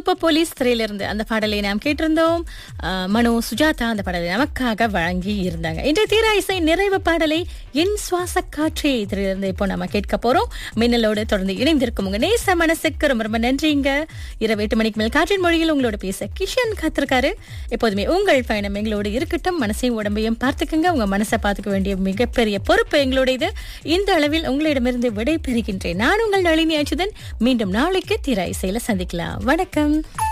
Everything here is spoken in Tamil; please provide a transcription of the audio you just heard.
சூப்பர் போலீஸ் திரையிலிருந்து அந்த பாடலை நாம் கேட்டிருந்தோம் அஹ், மனோ சுஜாதா அந்த பாடலை நமக்காக வழங்கி இருந்தாங்க இன்றைய தீரா இசை நிறைவு பாடலை என் சுவாச காற்றே திரையிலிருந்து இப்போ நம்ம கேட்க போறோம் மின்னலோடு தொடர்ந்து இணைந்திருக்கும் உங்க நேச மனசுக்கு ரொம்ப ரொம்ப நன்றிங்க இரவு எட்டு மணிக்கு மேல் காற்றின் மொழியில் உங்களோட பேச கிஷன் காத்திருக்காரு எப்போதுமே உங்கள் பயணம் எங்களோடு இருக்கட்டும் மனசையும் உடம்பையும் பார்த்துக்குங்க உங்க மனசை பார்த்துக்க வேண்டிய மிகப்பெரிய பொறுப்பு எங்களுடையது இந்த அளவில் உங்களிடமிருந்து விடை பெறுகின்றேன் நான் உங்கள் நளினி அச்சுதன் மீண்டும் நாளைக்கு திரை இசையில சந்திக்கலாம் வணக்கம்